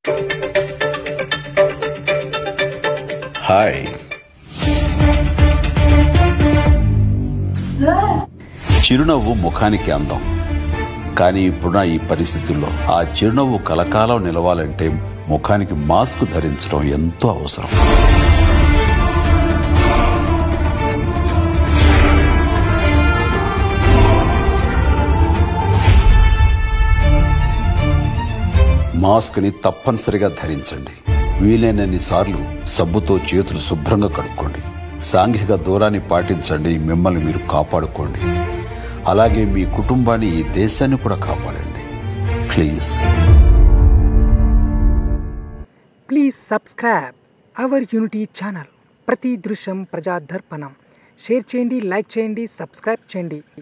hi చిరునవ్వు ముఖానికి అందం కానీ ఇప్పుడున్న ఈ పరిస్థితుల్లో ఆ చిరునవ్వు కలకాలం నిలవాలంటే ముఖానికి మాస్క్ ధరించడం ఎంతో అవసరం మాస్క్ని తప్పనిసరిగా ధరించండి వీలైనన్ని సార్లు సబ్బుతో చేతులు శుభ్రంగా కడుక్కోండి సాంఘిక దూరాన్ని పాటించండి మిమ్మల్ని మీరు కాపాడుకోండి అలాగే మీ కుటుంబాన్ని ఈ దేశాన్ని కూడా కాపాడండి please please subscribe our unity channel ప్రతి దృశ్యం ప్రజాదర్పణం షేర్ చేయండి లైక్ చేయండి సబ్స్క్రైబ్ చేయండి